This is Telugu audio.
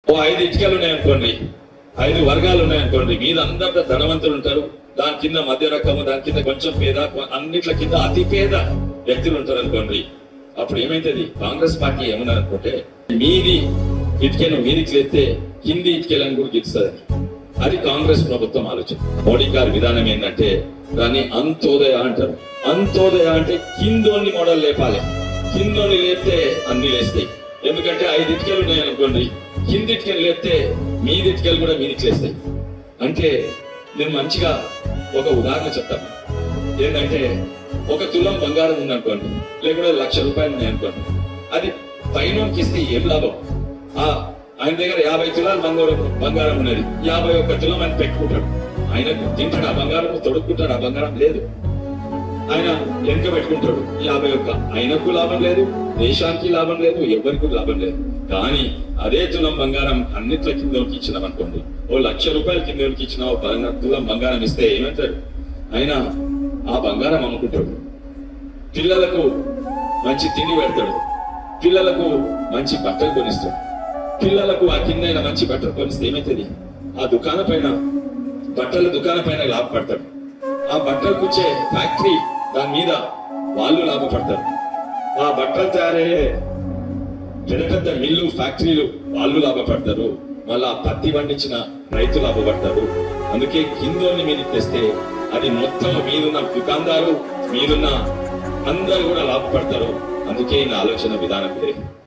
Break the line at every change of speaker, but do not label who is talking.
ఓ ఐదు ఇటుకలు ఉన్నాయనుకోండి ఐదు వర్గాలు ఉన్నాయనుకోండి మీద అందరితో ధనవంతులు ఉంటారు దాని కింద మధ్య రకము దాని కింద కొంచెం పేద అన్నిట్ల కింద అతి పేద వ్యక్తులు ఉంటారు అనుకోండి అప్పుడు ఏమైతుంది కాంగ్రెస్ పార్టీ ఏమన్నారు అనుకుంటే మీది ఇటుకను మీదికి లేస్తే కింది ఇటుకలను కూడా గిస్తుంది అది కాంగ్రెస్ ప్రభుత్వం ఆలోచన మోడీ గారి విధానం ఏంటంటే దాన్ని అంత్యోదయ అంటారు అంత్యోదయ అంటే కిందోని మోడల్ లేపాలి కిందోని లేపితే అన్ని లేస్తాయి ఎందుకంటే ఐదు ఇటుకలు ఉన్నాయి అనుకోండి కింది ఇటుకలు లేపితే మీది ఇటుకలు కూడా మీదికి లేస్తాయి అంటే నేను మంచిగా ఒక ఉదాహరణ చెప్తాను ఏంటంటే ఒక తులం బంగారం ఉందనుకోండి లేకుంటే లక్ష రూపాయలు ఉన్నాయి అనుకోండి అది పైనకి ఇస్తే ఏం లాభం ఆ ఆయన దగ్గర యాభై తులాలు బంగారం బంగారం ఉన్నది యాభై ఒక్క తులం అని పెట్టుకుంటాడు ఆయన తింటాడు ఆ బంగారం తొడుక్కుంటాడు ఆ బంగారం లేదు ఆయన వెనుక పెట్టుకుంటాడు యాభై ఒక్క ఆయనకు లాభం లేదు దేశానికి లాభం లేదు ఎవరికి లాభం లేదు కానీ అదే తులం బంగారం అన్నిట్ల కిందకి ఇచ్చినాం అనుకోండి ఓ లక్ష రూపాయల కిందకి ఇచ్చిన ఓ బంగారం తులం బంగారం ఇస్తే ఏమంటాడు ఆయన ఆ బంగారం అమ్ముకుంటాడు పిల్లలకు మంచి తిండి పెడతాడు పిల్లలకు మంచి బట్టలు కొనిస్తాడు పిల్లలకు ఆ కింద మంచి బట్టలు కొనిస్తే ఏమైతుంది ఆ దుకాణం పైన బట్టల దుకాణం పైన లాభపడతాడు ఆ బట్టలు కూర్చే ఫ్యాక్టరీ దాని మీద వాళ్ళు లాభపడతారు ఆ బట్టలు తయారయ్యే పెద్ద పెద్ద మిల్లు ఫ్యాక్టరీలు వాళ్ళు లాభపడతారు మళ్ళా ఆ పత్తి పండించిన రైతు లాభపడతారు అందుకే కిందోని మీద తెస్తే అది మొత్తం మీదున్న దుకాందారు మీదున్న అందరూ కూడా లాభపడతారు అందుకే ఈయన ఆలోచన విధానం ఇదే